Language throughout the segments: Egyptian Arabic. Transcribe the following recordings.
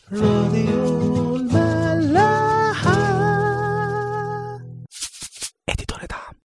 راديو الملاحة اديتور دعم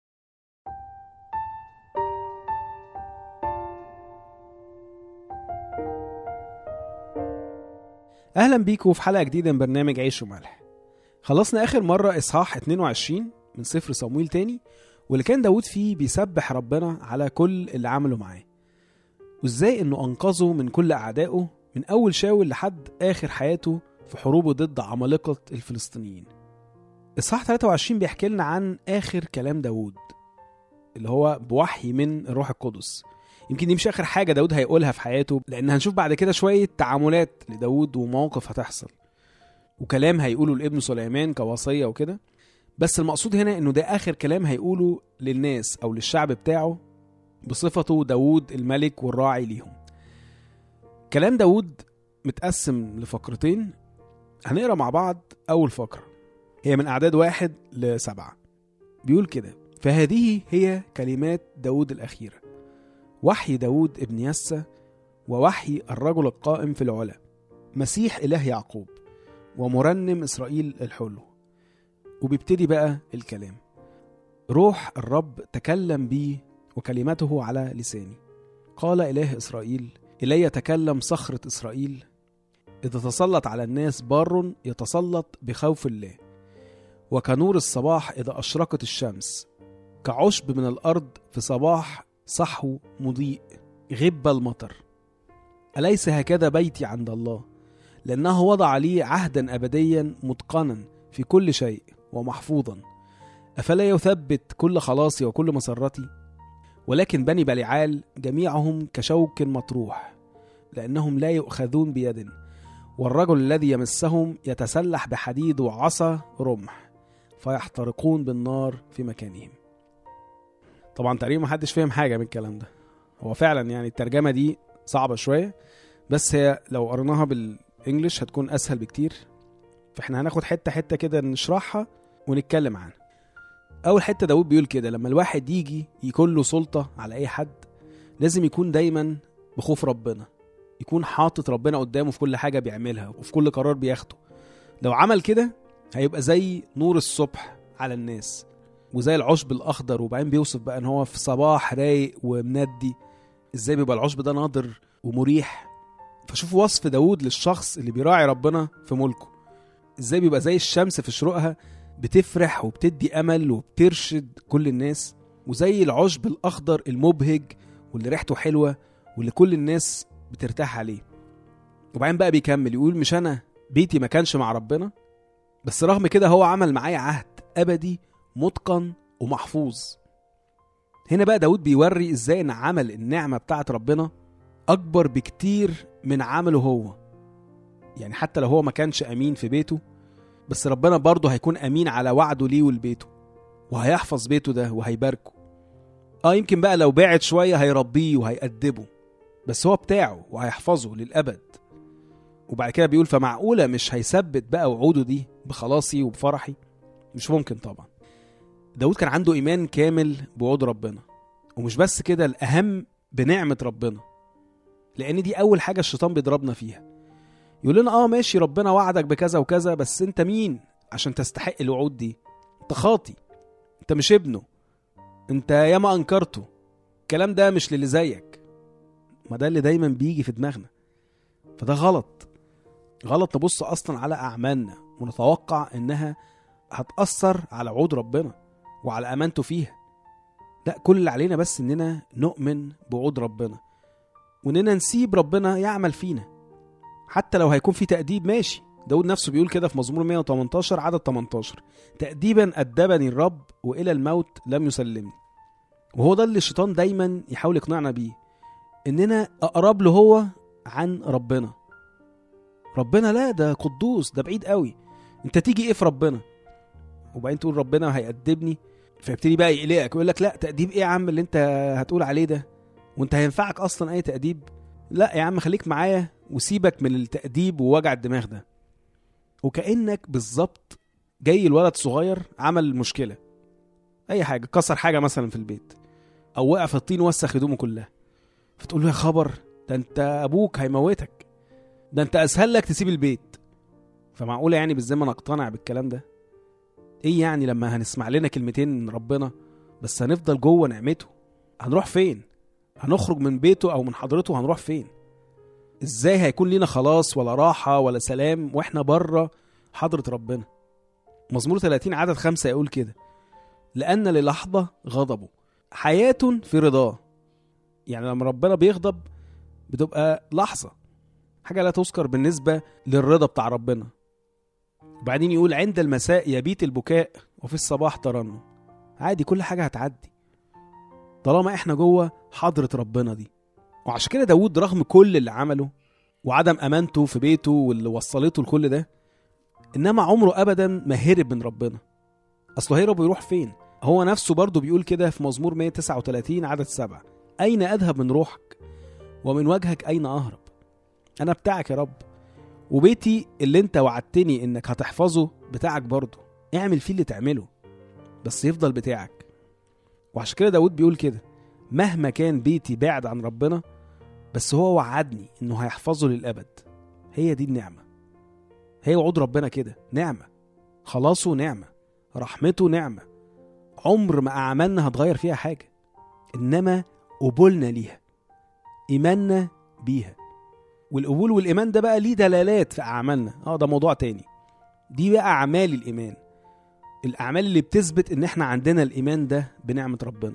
اهلا بيكم في حلقه جديده من برنامج عيش وملح خلصنا اخر مره اصحاح 22 من سفر صمويل تاني واللي كان داود فيه بيسبح ربنا على كل اللي عمله معاه وازاي انه انقذه من كل اعدائه من اول شاول لحد اخر حياته في حروبه ضد عمالقه الفلسطينيين اصحاح 23 بيحكي لنا عن اخر كلام داود اللي هو بوحي من الروح القدس يمكن دي مش اخر حاجه داود هيقولها في حياته لان هنشوف بعد كده شويه تعاملات لداود ومواقف هتحصل وكلام هيقوله لابن سليمان كوصيه وكده بس المقصود هنا انه ده اخر كلام هيقوله للناس او للشعب بتاعه بصفته داود الملك والراعي ليهم كلام داود متقسم لفقرتين هنقرا مع بعض اول فقره هي من اعداد واحد لسبعه بيقول كده فهذه هي كلمات داود الأخيرة وحي داود ابن يسى ووحي الرجل القائم في العلا مسيح إله يعقوب ومرنم إسرائيل الحلو وبيبتدي بقى الكلام روح الرب تكلم بي وكلمته على لساني قال إله إسرائيل إلي تكلم صخرة إسرائيل إذا تسلط على الناس بار يتسلط بخوف الله وكنور الصباح إذا أشرقت الشمس كعشب من الأرض في صباح صحو مضيء غب المطر أليس هكذا بيتي عند الله لأنه وضع لي عهدا أبديا متقنا في كل شيء ومحفوظا أفلا يثبت كل خلاصي وكل مسرتي ولكن بني بلعال جميعهم كشوك مطروح لأنهم لا يؤخذون بيد والرجل الذي يمسهم يتسلح بحديد وعصا رمح فيحترقون بالنار في مكانهم طبعا تقريبا محدش فاهم حاجه من الكلام ده هو فعلا يعني الترجمه دي صعبه شويه بس هي لو قريناها بالانجلش هتكون اسهل بكتير فاحنا هناخد حته حته كده نشرحها ونتكلم عنها اول حته داود بيقول كده لما الواحد يجي يكون له سلطه على اي حد لازم يكون دايما بخوف ربنا يكون حاطط ربنا قدامه في كل حاجه بيعملها وفي كل قرار بياخده لو عمل كده هيبقى زي نور الصبح على الناس وزي العشب الاخضر وبعدين بيوصف بقى ان هو في صباح رايق ومندي ازاي بيبقى العشب ده ناضر ومريح فشوف وصف داود للشخص اللي بيراعي ربنا في ملكه ازاي بيبقى زي الشمس في شروقها بتفرح وبتدي امل وبترشد كل الناس وزي العشب الاخضر المبهج واللي ريحته حلوه واللي كل الناس بترتاح عليه وبعدين بقى بيكمل يقول مش انا بيتي ما كانش مع ربنا بس رغم كده هو عمل معايا عهد ابدي متقن ومحفوظ هنا بقى داود بيوري ازاي ان عمل النعمة بتاعت ربنا اكبر بكتير من عمله هو يعني حتى لو هو ما كانش امين في بيته بس ربنا برضه هيكون امين على وعده ليه ولبيته وهيحفظ بيته ده وهيباركه اه يمكن بقى لو بعد شوية هيربيه وهيأدبه بس هو بتاعه وهيحفظه للأبد وبعد كده بيقول فمعقولة مش هيثبت بقى وعوده دي بخلاصي وبفرحي مش ممكن طبعا داود كان عنده إيمان كامل بوعود ربنا ومش بس كده الأهم بنعمة ربنا لأن دي أول حاجة الشيطان بيضربنا فيها يقول لنا اه ماشي ربنا وعدك بكذا وكذا بس انت مين عشان تستحق الوعود دي انت خاطي انت مش ابنه انت ياما انكرته الكلام ده مش للي زيك ما ده اللي دايما بيجي في دماغنا فده غلط غلط نبص اصلا على اعمالنا ونتوقع انها هتأثر على وعود ربنا وعلى امانته فيها لا كل اللي علينا بس اننا نؤمن بوعود ربنا واننا نسيب ربنا يعمل فينا حتى لو هيكون في تأديب ماشي داود نفسه بيقول كده في مزمور 118 عدد 18 تأديبا أدبني الرب وإلى الموت لم يسلمني وهو ده اللي الشيطان دايما يحاول يقنعنا بيه إننا أقرب له هو عن ربنا ربنا لا ده قدوس ده بعيد قوي انت تيجي ايه في ربنا وبعدين تقول ربنا هيأدبني فيبتدي بقى يقلقك ويقول لك لا تأديب ايه يا عم اللي انت هتقول عليه ده وانت هينفعك اصلا اي تأديب لا يا عم خليك معايا وسيبك من التأديب ووجع الدماغ ده وكأنك بالظبط جاي الولد صغير عمل مشكلة أي حاجة كسر حاجة مثلا في البيت أو وقع في الطين وسخ هدومه كلها فتقول له يا خبر ده أنت أبوك هيموتك ده أنت أسهل لك تسيب البيت فمعقوله يعني بالذمه نقتنع بالكلام ده ايه يعني لما هنسمع لنا كلمتين من ربنا بس هنفضل جوه نعمته هنروح فين هنخرج من بيته او من حضرته هنروح فين ازاي هيكون لينا خلاص ولا راحه ولا سلام واحنا بره حضره ربنا مزمور 30 عدد خمسة يقول كده لأن للحظة غضبه حياة في رضاه يعني لما ربنا بيغضب بتبقى لحظة حاجة لا تذكر بالنسبة للرضا بتاع ربنا وبعدين يقول عند المساء يبيت البكاء وفي الصباح ترنم عادي كل حاجة هتعدي طالما احنا جوه حضرة ربنا دي وعشان كده داود رغم كل اللي عمله وعدم امانته في بيته واللي وصلته لكل ده انما عمره ابدا ما هرب من ربنا اصله هرب ويروح فين هو نفسه برضه بيقول كده في مزمور 139 عدد سبعة أين أذهب من روحك ومن وجهك أين أهرب أنا بتاعك يا رب وبيتي اللي أنت وعدتني إنك هتحفظه بتاعك برضه اعمل فيه اللي تعمله بس يفضل بتاعك وعشان كده داود بيقول كده مهما كان بيتي بعد عن ربنا بس هو وعدني إنه هيحفظه للأبد هي دي النعمة هي وعود ربنا كده نعمة خلاصه نعمة رحمته نعمة عمر ما أعمالنا هتغير فيها حاجة إنما قبولنا ليها إيماننا بيها والقبول والإيمان ده بقى ليه دلالات في أعمالنا اه ده موضوع تاني دي بقى أعمال الإيمان الأعمال اللي بتثبت إن إحنا عندنا الإيمان ده بنعمة ربنا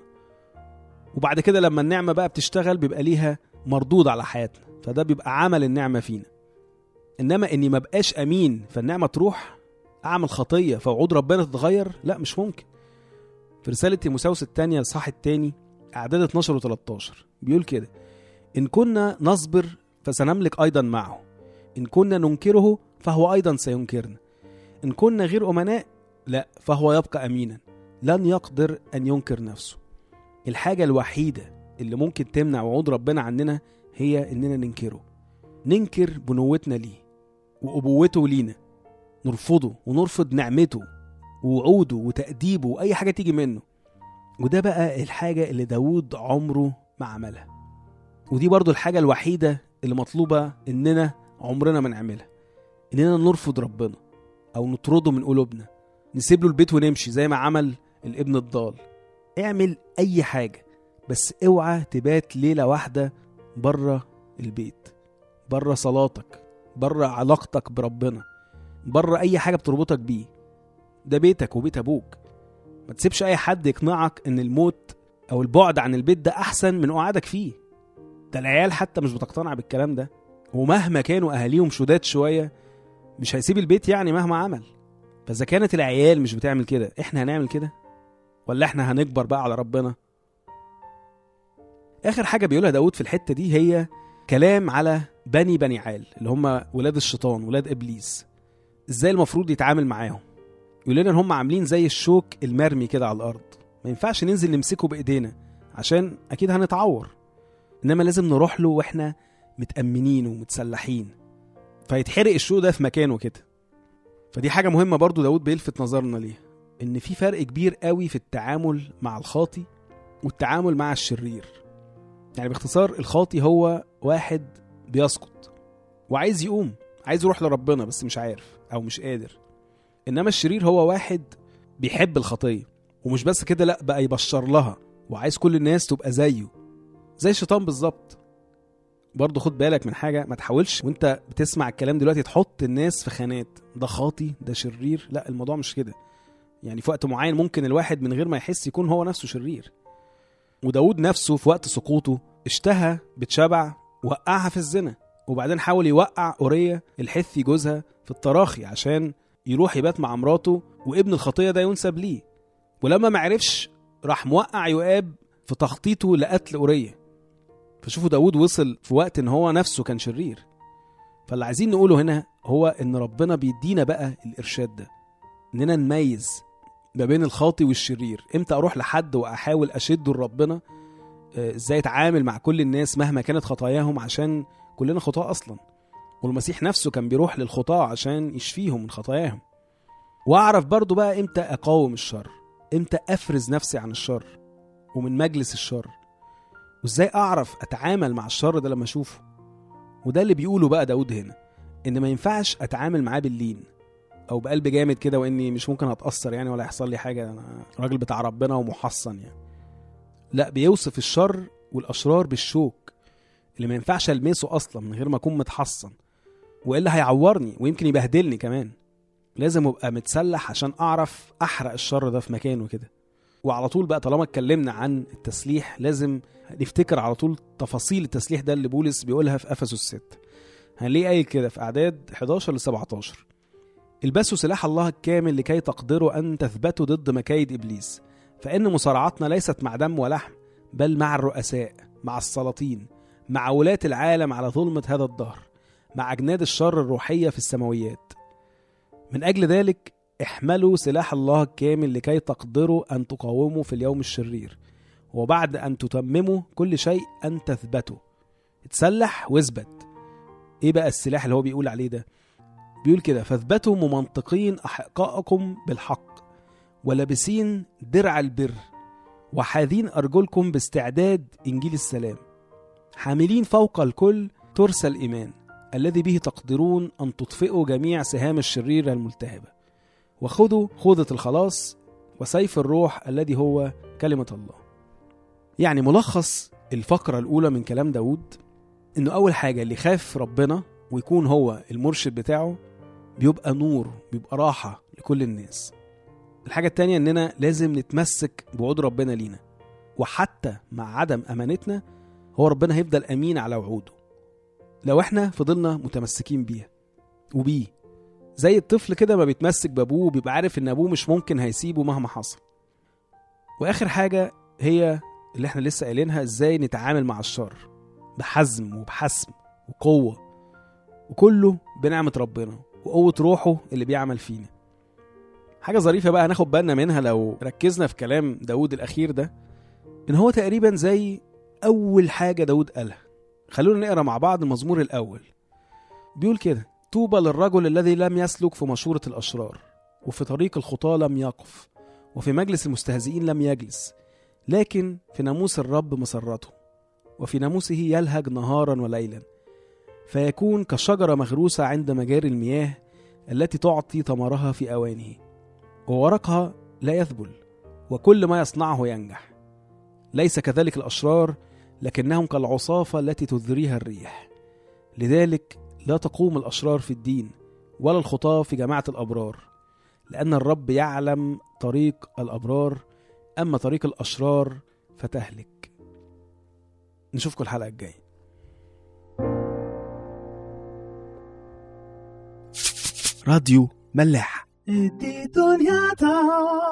وبعد كده لما النعمة بقى بتشتغل بيبقى ليها مردود على حياتنا فده بيبقى عمل النعمة فينا إنما إني ما بقاش أمين فالنعمة تروح أعمل خطية فوعود ربنا تتغير لا مش ممكن في رسالة تيموساوس الثانية الصح الثاني أعداد 12 و 13 بيقول كده إن كنا نصبر فسنملك أيضا معه إن كنا ننكره فهو أيضا سينكرنا إن كنا غير أمناء لا فهو يبقى أمينا لن يقدر أن ينكر نفسه الحاجة الوحيدة اللي ممكن تمنع وعود ربنا عننا هي إننا ننكره ننكر بنوتنا ليه وأبوته لينا نرفضه ونرفض نعمته ووعوده وتأديبه وأي حاجة تيجي منه وده بقى الحاجة اللي داود عمره ما عملها ودي برضو الحاجة الوحيدة اللي مطلوبة إننا عمرنا ما نعملها إننا نرفض ربنا أو نطرده من قلوبنا نسيب له البيت ونمشي زي ما عمل الابن الضال اعمل أي حاجة بس اوعى تبات ليلة واحدة بره البيت بره صلاتك بره علاقتك بربنا بره أي حاجة بتربطك بيه ده بيتك وبيت أبوك ما تسيبش أي حد يقنعك إن الموت أو البعد عن البيت ده أحسن من قعدك فيه ده العيال حتى مش بتقتنع بالكلام ده ومهما كانوا أهاليهم شداد شوية مش هيسيب البيت يعني مهما عمل فإذا كانت العيال مش بتعمل كده إحنا هنعمل كده ولا إحنا هنكبر بقى على ربنا آخر حاجة بيقولها داود في الحتة دي هي كلام على بني بني عال اللي هم ولاد الشيطان ولاد إبليس إزاي المفروض يتعامل معاهم يقول لنا ان هم عاملين زي الشوك المرمي كده على الارض ما ينفعش ننزل نمسكه بايدينا عشان اكيد هنتعور انما لازم نروح له واحنا متامنين ومتسلحين فيتحرق الشوك ده في مكانه كده فدي حاجه مهمه برضو داود بيلفت نظرنا ليها ان في فرق كبير قوي في التعامل مع الخاطي والتعامل مع الشرير يعني باختصار الخاطي هو واحد بيسقط وعايز يقوم عايز يروح لربنا بس مش عارف او مش قادر انما الشرير هو واحد بيحب الخطيه ومش بس كده لا بقى يبشر لها وعايز كل الناس تبقى زيه زي الشيطان بالظبط برضه خد بالك من حاجه ما تحاولش وانت بتسمع الكلام دلوقتي تحط الناس في خانات ده خاطي ده شرير لا الموضوع مش كده يعني في وقت معين ممكن الواحد من غير ما يحس يكون هو نفسه شرير وداود نفسه في وقت سقوطه اشتهى بتشبع وقعها في الزنا وبعدين حاول يوقع أورية الحثي جوزها في التراخي عشان يروح يبات مع مراته وابن الخطيه ده ينسب ليه ولما ما عرفش راح موقع يؤاب في تخطيطه لقتل اوريه فشوفوا داود وصل في وقت ان هو نفسه كان شرير فاللي عايزين نقوله هنا هو ان ربنا بيدينا بقى الارشاد ده اننا نميز ما بين الخاطي والشرير امتى اروح لحد واحاول اشده لربنا آه، ازاي اتعامل مع كل الناس مهما كانت خطاياهم عشان كلنا خطاة اصلا والمسيح نفسه كان بيروح للخطاة عشان يشفيهم من خطاياهم واعرف برضو بقى امتى اقاوم الشر امتى افرز نفسي عن الشر ومن مجلس الشر وازاي اعرف اتعامل مع الشر ده لما اشوفه وده اللي بيقوله بقى داود هنا ان ما ينفعش اتعامل معاه باللين او بقلب جامد كده واني مش ممكن هتاثر يعني ولا يحصل لي حاجه انا راجل بتاع ربنا ومحصن يعني لا بيوصف الشر والاشرار بالشوك اللي ما ينفعش المسه اصلا من غير ما اكون متحصن والا هيعورني ويمكن يبهدلني كمان لازم ابقى متسلح عشان اعرف احرق الشر ده في مكانه كده وعلى طول بقى طالما اتكلمنا عن التسليح لازم نفتكر على طول تفاصيل التسليح ده اللي بولس بيقولها في افسس 6 هنلاقيه قايل كده في اعداد 11 ل 17 البسوا سلاح الله الكامل لكي تقدروا ان تثبتوا ضد مكايد ابليس فان مصارعتنا ليست مع دم ولحم بل مع الرؤساء مع السلاطين مع ولاة العالم على ظلمة هذا الدهر مع أجناد الشر الروحية في السماويات من أجل ذلك احملوا سلاح الله الكامل لكي تقدروا أن تقاوموا في اليوم الشرير وبعد أن تتمموا كل شيء أن تثبتوا اتسلح واثبت ايه بقى السلاح اللي هو بيقول عليه ده بيقول كده فاثبتوا ممنطقين أحقائكم بالحق ولابسين درع البر وحاذين أرجلكم باستعداد إنجيل السلام حاملين فوق الكل ترس الإيمان الذي به تقدرون أن تطفئوا جميع سهام الشرير الملتهبة وخذوا خوذة الخلاص وسيف الروح الذي هو كلمة الله يعني ملخص الفقرة الأولى من كلام داود إنه أول حاجة اللي خاف ربنا ويكون هو المرشد بتاعه بيبقى نور بيبقى راحة لكل الناس الحاجة التانية إننا لازم نتمسك بوعود ربنا لينا وحتى مع عدم أمانتنا هو ربنا هيفضل أمين على وعوده لو احنا فضلنا متمسكين بيها وبيه زي الطفل كده ما بيتمسك بابوه بيبقى عارف ان ابوه مش ممكن هيسيبه مهما حصل واخر حاجة هي اللي احنا لسه قايلينها ازاي نتعامل مع الشر بحزم وبحسم وقوة وكله بنعمة ربنا وقوة روحه اللي بيعمل فينا حاجة ظريفة بقى هناخد بالنا منها لو ركزنا في كلام داود الأخير ده إن هو تقريبا زي أول حاجة داود قالها خلونا نقرا مع بعض المزمور الأول بيقول كده طوبى للرجل الذي لم يسلك في مشورة الأشرار وفي طريق الخطاة لم يقف وفي مجلس المستهزئين لم يجلس لكن في ناموس الرب مسرته وفي ناموسه يلهج نهارا وليلا فيكون كشجرة مغروسة عند مجاري المياه التي تعطي ثمرها في أوانه وورقها لا يذبل وكل ما يصنعه ينجح ليس كذلك الأشرار لكنهم كالعصافة التي تذريها الريح لذلك لا تقوم الأشرار في الدين ولا الخطاة في جماعة الأبرار لأن الرب يعلم طريق الأبرار أما طريق الأشرار فتهلك نشوفكم الحلقة الجاية راديو ملاح دي دنيا